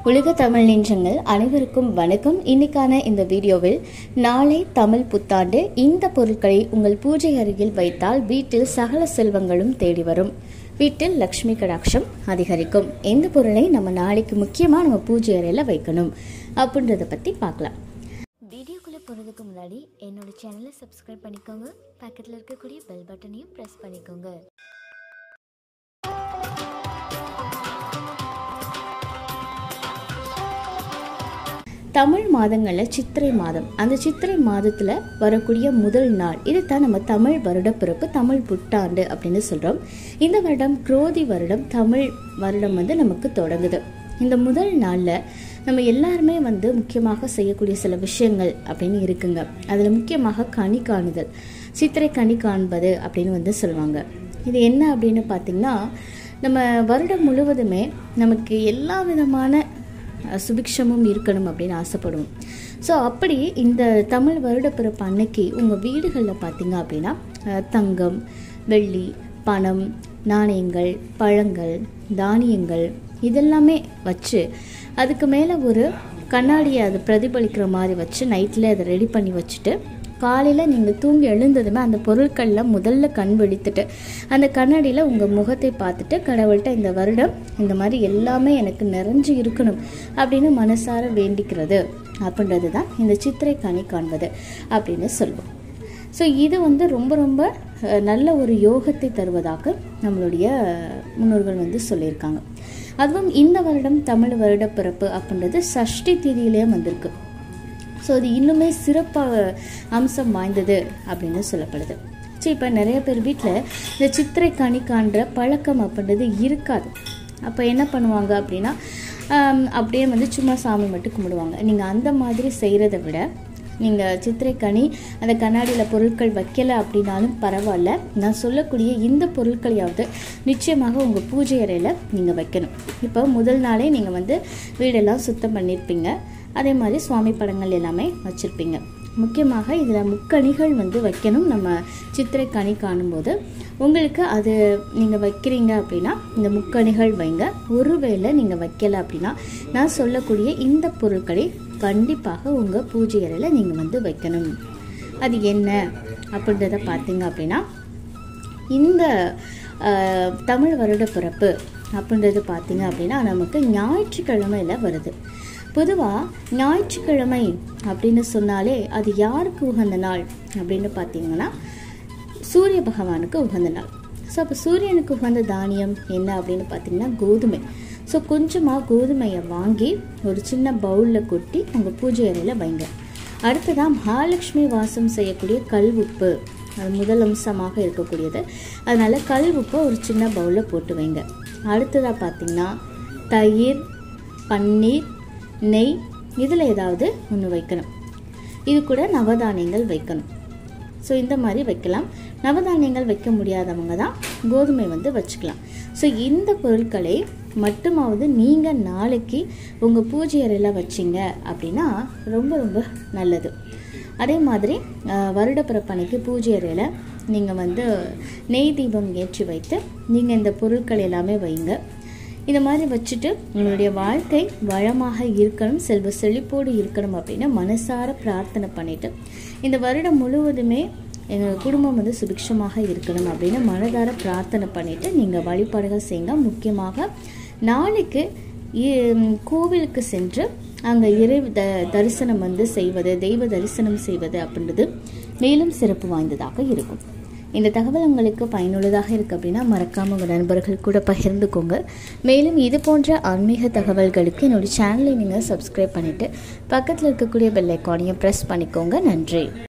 உலக தமிழ் நெஞ்சங்கள் அனைவருக்கும் வணக்கம் இன்னைக்கான இந்த வீடியோவில் நாளை தமிழ் புத்தாண்டு இந்த பொருட்களை உங்கள் பூஜை அருகில் வைத்தால் வீட்டில் சகல செல்வங்களும் தேடி வரும் வீட்டில் லக்ஷ்மி கடாட்சம் அதிகரிக்கும் எந்த பொருளை நம்ம நாளைக்கு முக்கியமாக நம்ம பூஜை அறையில் வைக்கணும் அப்படின்றத பற்றி பார்க்கலாம் வீடியோக்குள்ளே போகிறதுக்கு முன்னாடி என்னோட சேனலை சப்ஸ்கிரைப் பண்ணிக்கோங்க பக்கத்தில் இருக்கக்கூடிய பெல் பட்டனையும் ப்ரெஸ் பண்ணிக்கோங்க தமிழ் மாதங்களில் சித்திரை மாதம் அந்த சித்திரை மாதத்தில் வரக்கூடிய முதல் நாள் இதுதான் நம்ம தமிழ் வருடப்பிறப்பு தமிழ் புத்தாண்டு அப்படின்னு சொல்கிறோம் இந்த வருடம் குரோதி வருடம் தமிழ் வருடம் வந்து நமக்கு தொடங்குது இந்த முதல் நாளில் நம்ம எல்லாருமே வந்து முக்கியமாக செய்யக்கூடிய சில விஷயங்கள் அப்படின்னு இருக்குங்க அதில் முக்கியமாக கனி காணுதல் சித்திரை கனி காண்பது அப்படின்னு வந்து சொல்லுவாங்க இது என்ன அப்படின்னு பார்த்திங்கன்னா நம்ம வருடம் முழுவதுமே நமக்கு எல்லா விதமான அஹ், சுபிக்ஷமும் இருக்கணும் அப்படின்னு ஆசைப்படுவோம் ஸோ அப்படி இந்த தமிழ் வருடப்பிறப்பு அன்னைக்கு உங்கள் வீடுகளில் பார்த்தீங்க அப்படின்னா அஹ், தங்கம் வெள்ளி பணம் நாணயங்கள் பழங்கள் தானியங்கள் இதெல்லாமே வச்சு அதுக்கு மேலே ஒரு கண்ணாடியை அது பிரதிபலிக்கிற மாதிரி வச்சு நைட்டில் அதை ரெடி பண்ணி வச்சுட்டு காலையில் நீங்கள் தூங்கி எழுந்ததுமே அந்த பொருட்களில் முதல்ல கண் விழித்துட்டு அந்த கண்ணாடியில் உங்கள் முகத்தை பார்த்துட்டு கடவுள்கிட்ட இந்த வருடம் இந்த மாதிரி எல்லாமே எனக்கு நிறைஞ்சு இருக்கணும் அப்படின்னு மனசார வேண்டிக்கிறது அப்படின்றது தான் இந்த சித்திரை கனி காண்பது அப்படின்னு சொல்லுவோம் ஸோ இது வந்து ரொம்ப ரொம்ப அஹ், நல்ல ஒரு யோகத்தை தருவதாக நம்மளுடைய முன்னோர்கள் வந்து சொல்லியிருக்காங்க அதுவும் இந்த வருடம் தமிழ் வருட பிறப்பு அப்படின்றது சஷ்டி தீதியிலே வந்திருக்கு ஸோ அது இன்னுமே சிறப்பாக அம்சம் வாய்ந்தது அப்படின்னு சொல்லப்படுது சரி இப்போ நிறைய பேர் வீட்டில் இந்த சித்திரை கனி காண்ற பழக்கம் அப்படின்றது இருக்காது அப்போ என்ன பண்ணுவாங்க அப்படின்னா ஆம், அப்படியே வந்து சும்மா சாமி மட்டும் கும்பிடுவாங்க நீங்கள் அந்த மாதிரி செய்கிறத விட நீங்கள் சித்திரை கனி அந்த கண்ணாடியில் பொருட்கள் வைக்கல அப்படின்னாலும் பரவாயில்ல நான் சொல்லக்கூடிய இந்த பொருட்களையாவது நிச்சயமாக உங்கள் பூஜை அறையில் நீங்கள் வைக்கணும் இப்போ முதல் நாளே நீங்கள் வந்து வீடெல்லாம் சுத்தம் பண்ணியிருப்பீங்க அதே மாதிரி சுவாமி படங்கள் எல்லாமே வச்சுருப்பீங்க முக்கியமாக இதில் முக்கணிகள் வந்து வைக்கணும் நம்ம சித்திரை கனி காணும்போது உங்களுக்கு அது நீங்கள் வைக்கிறீங்க அப்படின்னா இந்த முக்கணிகள் வைங்க ஒருவேளை நீங்கள் வைக்கல அப்படின்னா நான் சொல்லக்கூடிய இந்த பொருட்களை கண்டிப்பாக உங்கள் பூஜை அறையில் நீங்கள் வந்து வைக்கணும் அது என்ன அப்படின்றத பார்த்தீங்க அப்படின்னா இந்த அஹ், தமிழ் வருட பிறப்பு அப்படின்றது பார்த்தீங்க அப்படின்னா நமக்கு ஞாயிற்றுக்கிழமையில் வருது பொதுவாக ஞாயிற்றுக்கிழமை அப்படின்னு சொன்னாலே அது யாருக்கு உகந்த நாள் அப்படின்னு பார்த்தீங்கன்னா சூரிய பகவானுக்கு உகந்த நாள் ஸோ அப்போ சூரியனுக்கு உகந்த தானியம் என்ன அப்படின்னு பார்த்தீங்கன்னா கோதுமை ஸோ கொஞ்சமாக கோதுமையை வாங்கி ஒரு சின்ன பவுலில் கொட்டி உங்கள் பூஜை அறையில் வைங்க அடுத்ததாக மகாலட்சுமி வாசம் செய்யக்கூடிய கல் உப்பு அது முதல் அம்சமாக இருக்கக்கூடியது அதனால் கல் உப்பை ஒரு சின்ன பவுலில் போட்டு வைங்க அடுத்ததாக பார்த்தீங்கன்னா தயிர் பன்னீர் நெய் இதில் ஏதாவது ஒன்று வைக்கணும் இது கூட நவதானியங்கள் வைக்கணும் ஸோ இந்த மாதிரி வைக்கலாம் நவதானியங்கள் வைக்க முடியாதவங்க தான் கோதுமை வந்து வச்சுக்கலாம் ஸோ இந்த பொருட்களை மட்டுமாவது நீங்கள் நாளைக்கு உங்கள் பூஜை அறையில் வச்சிங்க அப்படின்னா ரொம்ப ரொம்ப நல்லது அதே மாதிரி அஹ், வருடப்பிறப்பன்னைக்கு பூஜை அறையில் நீங்கள் வந்து நெய் தீபம் ஏற்றி வைத்து நீங்கள் இந்த பொருட்கள் எல்லாமே வைங்க இந்த மாதிரி வச்சுட்டு உங்களுடைய வாழ்க்கை வளமாக இருக்கணும் செல்வ செழிப்போடு இருக்கணும் அப்படின்னு மனசார பிரார்த்தனை பண்ணிட்டு இந்த வருடம் முழுவதுமே எங்கள் குடும்பம் வந்து சுபிக்ஷமாக இருக்கணும் அப்படின்னு மனதார பிரார்த்தனை பண்ணிட்டு நீங்கள் வழிபாடுகள் செய்யுங்க முக்கியமாக நாளைக்கு இ- கோவிலுக்கு சென்று அங்கே இறை த தரிசனம் வந்து செய்வது தெய்வ தரிசனம் செய்வது அப்படின்றது மேலும் சிறப்பு வாய்ந்ததாக இருக்கும் இந்த தகவல் உங்களுக்கு பயனுள்ளதாக இருக்கு அப்படின்னா மறக்காம உங்கள் நண்பர்கள் கூட பகிர்ந்துக்கோங்க மேலும் இது போன்ற ஆன்மீக தகவல்களுக்கு என்னோட சேனலை நீங்கள் சப்ஸ்கிரைப் பண்ணிட்டு பக்கத்தில் இருக்கக்கூடிய பெல் ஐக்கானையும் ப்ரெஸ் பண்ணிக்கோங்க நன்றி